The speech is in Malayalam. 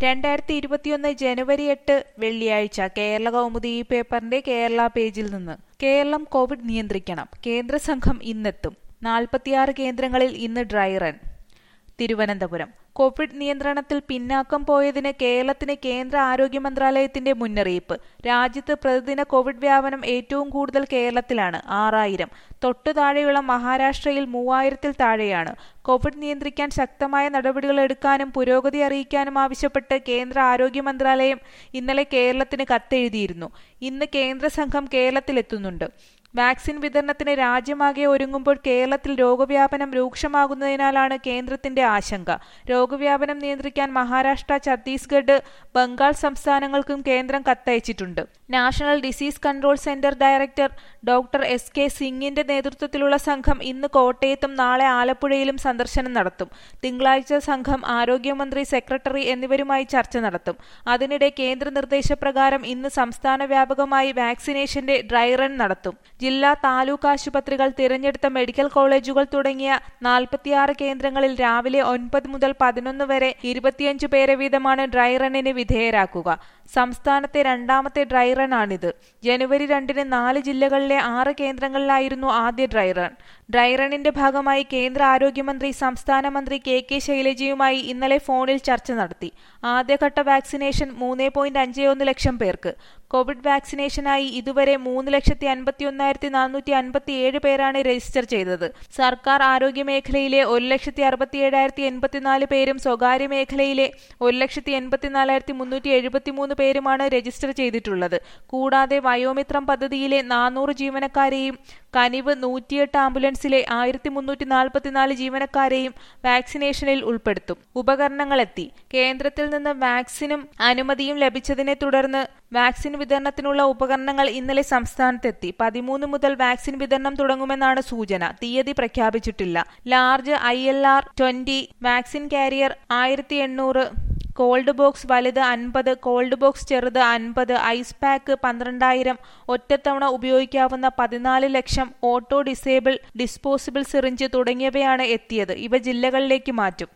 രണ്ടായിരത്തി ഇരുപത്തിയൊന്ന് ജനുവരി എട്ട് വെള്ളിയാഴ്ച കേരള കൗമുദി ഈ പേപ്പറിന്റെ കേരള പേജിൽ നിന്ന് കേരളം കോവിഡ് നിയന്ത്രിക്കണം കേന്ദ്ര സംഘം ഇന്നെത്തും നാൽപ്പത്തിയാറ് കേന്ദ്രങ്ങളിൽ ഇന്ന് ഡ്രൈ റൺ തിരുവനന്തപുരം കോവിഡ് നിയന്ത്രണത്തിൽ പിന്നാക്കം പോയതിന് കേരളത്തിന് കേന്ദ്ര ആരോഗ്യ മന്ത്രാലയത്തിന്റെ മുന്നറിയിപ്പ് രാജ്യത്ത് പ്രതിദിന കോവിഡ് വ്യാപനം ഏറ്റവും കൂടുതൽ കേരളത്തിലാണ് ആറായിരം തൊട്ടു താഴെയുള്ള മഹാരാഷ്ട്രയിൽ മൂവായിരത്തിൽ താഴെയാണ് കോവിഡ് നിയന്ത്രിക്കാൻ ശക്തമായ നടപടികൾ എടുക്കാനും പുരോഗതി അറിയിക്കാനും ആവശ്യപ്പെട്ട് കേന്ദ്ര ആരോഗ്യ മന്ത്രാലയം ഇന്നലെ കേരളത്തിന് കത്തെഴുതിയിരുന്നു ഇന്ന് കേന്ദ്ര സംഘം കേരളത്തിലെത്തുന്നുണ്ട് വാക്സിൻ വിതരണത്തിന് രാജ്യമാകെ ഒരുങ്ങുമ്പോൾ കേരളത്തിൽ രോഗവ്യാപനം രൂക്ഷമാകുന്നതിനാലാണ് കേന്ദ്രത്തിന്റെ ആശങ്ക രോഗവ്യാപനം നിയന്ത്രിക്കാൻ മഹാരാഷ്ട്ര ഛത്തീസ്ഗഡ് ബംഗാൾ സംസ്ഥാനങ്ങൾക്കും കേന്ദ്രം കത്തയച്ചിട്ടുണ്ട് national disease control centre director doctor S K സിംഗിന്റെ നേതൃത്വത്തിലുള്ള സംഘം ഇന്ന് കോട്ടയത്തും നാളെ ആലപ്പുഴയിലും സന്ദർശനം നടത്തും തിങ്കളാഴ്ച സംഘം ആരോഗ്യമന്ത്രി സെക്രട്ടറി എന്നിവരുമായി ചർച്ച നടത്തും അതിനിടെ കേന്ദ്ര നിർദ്ദേശപ്രകാരം ഇന്ന് സംസ്ഥാന വ്യാപകമായി വാക്സിനേഷന്റെ ഡ്രൈ റൺ നടത്തും ജില്ലാ താലൂക്ക് ആശുപത്രികൾ തിരഞ്ഞെടുത്ത മെഡിക്കൽ കോളേജുകൾ തുടങ്ങിയ നാൽപ്പത്തിയാറ് കേന്ദ്രങ്ങളിൽ രാവിലെ ഒൻപത് മുതൽ പതിനൊന്ന് വരെ ഇരുപത്തിയഞ്ച് പേരെ വീതമാണ് ഡ്രൈ റണ്ണിന് വിധേയരാക്കുക സംസ്ഥാനത്തെ രണ്ടാമത്തെ ഡ്രൈ റൺ ആണിത് ജനുവരി രണ്ടിന് നാല് ജില്ലകളിലെ ആറ് കേന്ദ്രങ്ങളിലായിരുന്നു ആദ്യ ഡ്രൈ റൺ ഡ്രൈ റണ്ണിന്റെ ഭാഗമായി കേന്ദ്ര ആരോഗ്യമന്ത്രി സംസ്ഥാന മന്ത്രി കെ കെ ശൈലജയുമായി ഇന്നലെ ഫോണിൽ ചർച്ച നടത്തി ആദ്യഘട്ട വാക്സിനേഷൻ മൂന്ന് പോയിന്റ് അഞ്ച് ഒന്ന് ലക്ഷം പേർക്ക് കോവിഡ് വാക്സിനേഷനായി ഇതുവരെ മൂന്ന് ലക്ഷത്തി അൻപത്തി ഒന്നായിരത്തി നാനൂറ്റി അൻപത്തി ഏഴ് പേരാണ് രജിസ്റ്റർ ചെയ്തത് സർക്കാർ ആരോഗ്യ മേഖലയിലെ ഒരു ലക്ഷത്തി അറുപത്തി ഏഴായിരത്തി എൺപത്തിനാല് പേരും സ്വകാര്യ മേഖലയിലെ ഒരു ലക്ഷത്തി എൺപത്തിനാലായിരത്തി മുന്നൂറ്റി എഴുപത്തിമൂന്ന് പേരുമാണ് രജിസ്റ്റർ ചെയ്തിട്ടുള്ളത് കൂടാതെ വയോമിത്രം പദ്ധതിയിലെ നാനൂറ് ജീവനക്കാരെയും കനിവ് നൂറ്റിയെട്ട് ആംബുലൻസിലെ ആയിരത്തി മുന്നൂറ്റി നാൽപ്പത്തിനാല് ജീവനക്കാരെയും വാക്സിനേഷനിൽ ഉൾപ്പെടുത്തും ഉപകരണങ്ങളെത്തി കേന്ദ്രത്തിൽ നിന്ന് വാക്സിനും അനുമതിയും ലഭിച്ചതിനെ തുടർന്ന് വാക്സിൻ വിതരണത്തിനുള്ള ഉപകരണങ്ങൾ ഇന്നലെ സംസ്ഥാനത്തെത്തി പതിമൂന്ന് മുതൽ വാക്സിൻ വിതരണം തുടങ്ങുമെന്നാണ് സൂചന തീയതി പ്രഖ്യാപിച്ചിട്ടില്ല large I L R twenty vaccine carrier ആയിരത്തി എണ്ണൂറ് കോൾഡ് ബോക്സ് വലുത് അൻപത് കോൾഡ് ബോക്സ് ചെറുത് അൻപത് ഐസ് പാക്ക് പന്ത്രണ്ടായിരം ഒറ്റത്തവണ ഉപയോഗിക്കാവുന്ന പതിനാല് lakh auto disable disposable syringe തുടങ്ങിയവയാണ് എത്തിയത് ഇവ ജില്ലകളിലേക്ക് മാറ്റും